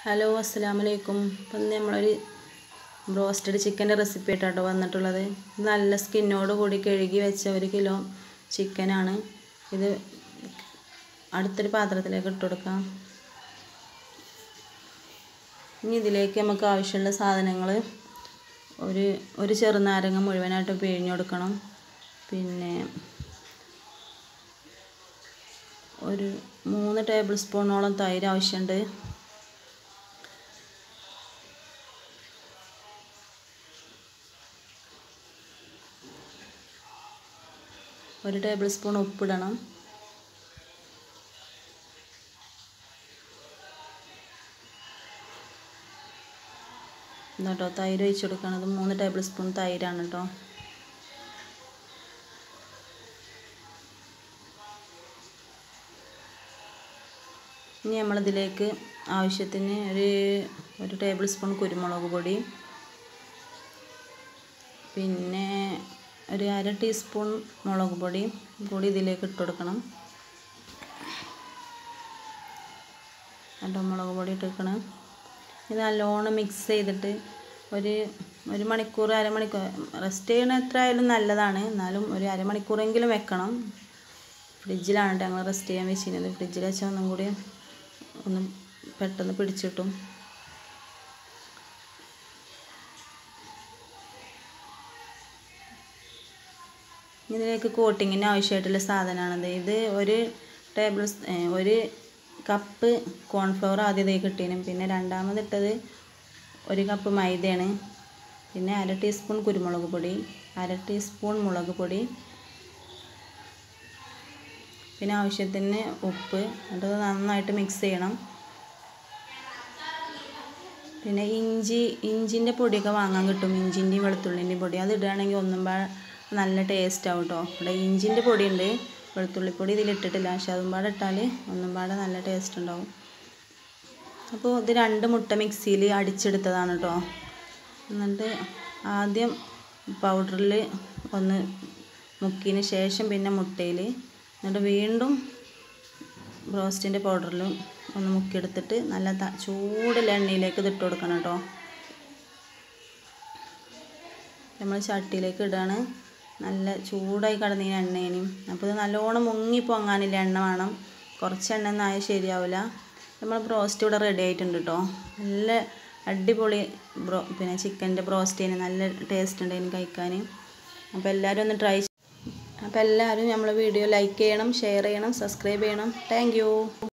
hello അസ്സാം വലൈക്കും ഇപ്പം ഇന്ന് നമ്മളൊരു ബ്രോസ്റ്റഡ് ചിക്കൻ്റെ റെസിപ്പി ആയിട്ടാട്ടോ വന്നിട്ടുള്ളത് ഇത് നല്ല സ്കിന്നോട് കൂടി കഴുകി വെച്ച ഒരു കിലോ ചിക്കനാണ് ഇത് അടുത്തൊരു പാത്രത്തിലേക്ക് ഇട്ട് കൊടുക്കാം ഇനി ഇതിലേക്ക് നമുക്ക് ആവശ്യമുള്ള സാധനങ്ങൾ ഒരു ഒരു ചെറുനാരങ്ങ മുഴുവനായിട്ട് പിഴിഞ്ഞു കൊടുക്കണം പിന്നെ ഒരു മൂന്ന് ടേബിൾ സ്പൂണോളം തൈര് ആവശ്യമുണ്ട് ഒരു ടേബിൾ സ്പൂൺ ഉപ്പിടണം കേട്ടോ തൈര് ഒഴിച്ച് കൊടുക്കണത് മൂന്ന് ടേബിൾ സ്പൂൺ തൈരാണ് കേട്ടോ ഇനി നമ്മളിതിലേക്ക് ആവശ്യത്തിന് ഒരു ഒരു ടേബിൾ സ്പൂൺ കുരുമുളക് പൊടി പിന്നെ ഒരു അര ടീസ്പൂൺ മുളക് പൊടി കൂടി ഇതിലേക്ക് ഇട്ട് കൊടുക്കണം കേട്ടോ മുളക് പൊടി ഇട്ടിരിക്കണം ഇത് നല്ലോണം മിക്സ് ചെയ്തിട്ട് ഒരു ഒരു മണിക്കൂർ അരമണിക്കൂർ റെസ്റ്റ് ചെയ്യണ എത്ര ആയാലും നല്ലതാണ് എന്നാലും ഒരു അരമണിക്കൂറെങ്കിലും വെക്കണം ഫ്രിഡ്ജിലാണ് കേട്ടോ ഞങ്ങൾ റെസ്റ്റ് ചെയ്യാൻ വെച്ചിരുന്നത് ഫ്രിഡ്ജിൽ വെച്ചാൽ ഒന്നും കൂടി ഒന്ന് പെട്ടെന്ന് പിടിച്ചിട്ടും ഇതിലേക്ക് കോട്ടിങ്ങിന് ആവശ്യമായിട്ടുള്ള സാധനമാണിത് ഇത് ഒരു ടേബിൾ ഒരു കപ്പ് കോൺഫ്ലവർ ആദ്യം ഇതേ കിട്ടീനും പിന്നെ രണ്ടാമതിട്ടത് ഒരു കപ്പ് മൈദയാണ് പിന്നെ അര ടീസ്പൂൺ കുരുമുളക് പൊടി അര ടീസ്പൂൺ മുളക് പൊടി പിന്നെ ആവശ്യത്തിന് ഉപ്പ് എന്നിട്ട് നന്നായിട്ട് മിക്സ് ചെയ്യണം പിന്നെ ഇഞ്ചി ഇഞ്ചിൻ്റെ പൊടിയൊക്കെ വാങ്ങാൻ കിട്ടും ഇഞ്ചിൻ്റെയും വെളുത്തുള്ളിൻ്റെയും പൊടി അത് ഇടുകയാണെങ്കിൽ ഒന്നും പാടെ നല്ല ടേസ്റ്റ് ആവും കേട്ടോ ഇവിടെ ഇഞ്ചിൻ്റെ പൊടിയുണ്ട് വെളുത്തുള്ളിപ്പൊടി ഇതിലിട്ടിട്ടില്ല പക്ഷെ അതും പാടെ ഇട്ടാൽ ഒന്നും പാടെ നല്ല ടേസ്റ്റ് ഉണ്ടാവും അപ്പോൾ ഇത് രണ്ട് മുട്ട മിക്സിയിൽ അടിച്ചെടുത്തതാണ് കേട്ടോ എന്നിട്ട് ആദ്യം പൗഡറിൽ ഒന്ന് മുക്കിയതിന് ശേഷം പിന്നെ മുട്ടയിൽ എന്നിട്ട് വീണ്ടും ബ്രോസ്റ്റിൻ്റെ പൗഡറിലും ഒന്ന് മുക്കിയെടുത്തിട്ട് നല്ല ത ചൂടുള്ള എണ്ണയിലേക്ക് ഇതിട്ട് കൊടുക്കണം കേട്ടോ നമ്മൾ ചട്ടിയിലേക്ക് ഇടുകയാണ് നല്ല ചൂടായി കിടന്ന ഈ എണ്ണേനും അപ്പോൾ ഇത് നല്ലോണം മുങ്ങി പൊങ്ങാനില്ല എണ്ണ വേണം കുറച്ച് എണ്ണ ഒന്നും ആയാൽ ശരിയാവില്ല നമ്മൾ ബ്രോസ്റ്റ് ഇവിടെ റെഡി ആയിട്ടുണ്ട് കേട്ടോ നല്ല അടിപൊളി ബ്രോ പിന്നെ ചിക്കൻ്റെ ബ്രോസ്റ്റിന് നല്ല ടേസ്റ്റ് ഉണ്ട് അതിന് കഴിക്കാൻ അപ്പോൾ എല്ലാവരും ഒന്ന് ട്രൈ അപ്പോൾ എല്ലാവരും നമ്മളെ വീഡിയോ ലൈക്ക് ചെയ്യണം ഷെയർ ചെയ്യണം സബ്സ്ക്രൈബ് ചെയ്യണം താങ്ക്